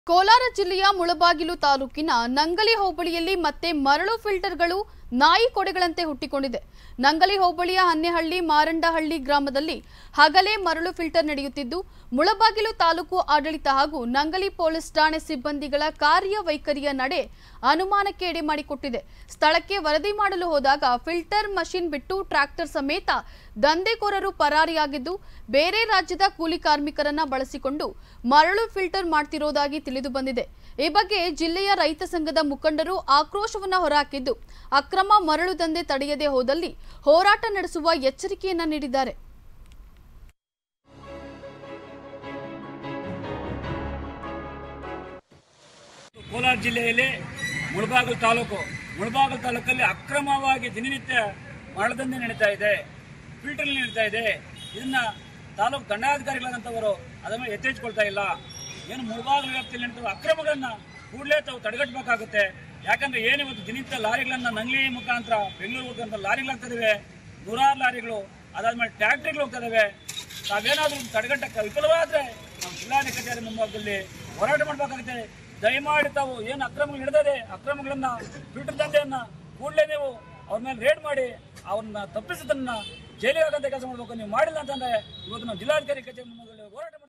ಕೋಲಾರ ಜಿಲ್ಲೆಯ ಮುಳಬಾಗಿಲು ತಾಲೂಕಿನ ನಂಗಲಿ ಹೋಬಳಿಯಲ್ಲಿ ಮತ್ತೆ ಮರಳು ಫಿಲ್ಟರ್ಗಳು ನಾಯಿ ಕೊಡೆಗಳಂತೆ ಹುಟ್ಟಿಕೊಂಡಿದೆ ನಂಗಲಿ ಹೋಬಳಿಯ ಹನ್ನೆಹಳ್ಳಿ ಮಾರಂಡಹಳ್ಳಿ ಗ್ರಾಮದಲ್ಲಿ ಹಗಲೇ ಮರಳು ಫಿಲ್ಟರ್ ನಡೆಯುತ್ತಿದ್ದು ಮುಳಬಾಗಿಲು ತಾಲೂಕು ಆಡಳಿತ ಹಾಗೂ ನಂಗಲಿ ಪೊಲೀಸ್ ಠಾಣೆ ಸಿಬ್ಬಂದಿಗಳ ಕಾರ್ಯವೈಖರಿಯ ನಡೆ ಅನುಮಾನಕ್ಕೆ ಎಡೆ ಮಾಡಿಕೊಟ್ಟಿದೆ ಸ್ಥಳಕ್ಕೆ ವರದಿ ಮಾಡಲು ಹೋದಾಗ ಫಿಲ್ಟರ್ ಮಷಿನ್ ಬಿಟ್ಟು ಟ್ರ್ಯಾಕ್ಟರ್ ಸಮೇತ ದಂಧೆಕೋರರು ಪರಾರಿಯಾಗಿದ್ದು ಬೇರೆ ರಾಜ್ಯದ ಕೂಲಿ ಕಾರ್ಮಿಕರನ್ನ ಬಳಸಿಕೊಂಡು ಮರಳು ಫಿಲ್ಟರ್ ಮಾಡ್ತಿರೋದಾಗಿ ತಿಳಿದು ಬಂದಿದೆ ಈ ಬಗ್ಗೆ ಜಿಲ್ಲೆಯ ರೈತ ಸಂಘದ ಮುಖಂಡರು ಆಕ್ರೋಶವನ್ನ ಹೊರಹಾಕಿದ್ದು ಅಕ್ರಮ ಮರಳು ದಂಧೆ ತಡೆಯದೆ ಹೋದಲ್ಲಿ ಹೋರಾಟ ನಡೆಸುವ ಎಚ್ಚರಿಕೆಯನ್ನ ನೀಡಿದ್ದಾರೆ ಕೋಲಾರ ಜಿಲ್ಲೆಯಲ್ಲಿ ಮುಳಬಾಗಿಲು ತಾಲೂಕು ಮುಳಬಾಗಿಲು ತಾಲೂಕಲ್ಲಿ ಅಕ್ರಮವಾಗಿ ದಿನನಿತ್ಯ ಮರಳದಂಧೆ ನಡೀತಾ ಇದೆ ಫಿಲ್ಟರ್ ನಡೀತಾ ಇದೆ ಇದನ್ನ ತಾಲೂಕು ದಂಡಾಧಿಕಾರಿಗಳಾದಂಥವರು ಅದರ ಮೇಲೆ ಎಚ್ಚರಿಸಿಕೊಳ್ತಾ ಇಲ್ಲ ಏನು ಮುಳಬಾಗಿಲು ವ್ಯಾಪ್ತಿಯಲ್ಲಿ ನಡೀತವೆ ಅಕ್ರಮಗಳನ್ನ ಕೂಡಲೇ ತಾವು ತಡೆಗಟ್ಟಬೇಕಾಗುತ್ತೆ ಯಾಕಂದ್ರೆ ಏನು ಇವತ್ತು ದಿನನಿತ್ಯ ಲಾರಿಗಳನ್ನ ನಂಗ್ಲಿ ಮುಖಾಂತರ ಬೆಂಗಳೂರು ಮುಖಾಂತರ ಲಾರಿಗಳು ಹೋಗ್ತಾ ನೂರಾರು ಲಾರಿಗಳು ಅದಾದ್ಮೇಲೆ ಟ್ರ್ಯಾಕ್ಟರ್ಗಳು ಹೋಗ್ತಾ ಇದಾವೆ ತಾವೇನಾದ್ರೂ ತಡೆಗಟ್ಟಕ್ಕೆ ವಿಫಲವಾದ್ರೆ ನಾವು ಜಿಲ್ಲಾಧಿಕಾರಿ ಕಚೇರಿ ಮುಂಭಾಗದಲ್ಲಿ ಹೋರಾಟ ಮಾಡಬೇಕಾಗುತ್ತೆ ದಯಮಾಡಿ ತಾವು ಏನು ಅಕ್ರಮಗಳು ಹಿಡಿದಿದೆ ಅಕ್ರಮಗಳನ್ನ ಫಿಲ್ಟರ್ ದಂಧೆಯನ್ನ ಕೂಡಲೇ ನೀವು ಅವ್ರ ಮೇಲೆ ರೇಡ್ ಮಾಡಿ ಅವ್ರನ್ನ ತಪ್ಪಿಸೋದನ್ನ ಜೈಲಿಗೆ ಹಾಕಂತ ಕೆಲಸ ಮಾಡಬೇಕು ನೀವು ಮಾಡಿಲ್ಲ ಅಂತಂದ್ರೆ ಇವತ್ತು ನಾವು ಜಿಲ್ಲಾಧಿಕಾರಿ ಕಚೇರಿ ಮುಂಭಾಗದಲ್ಲಿ ಹೋರಾಟ ಮಾಡ್ತೀವಿ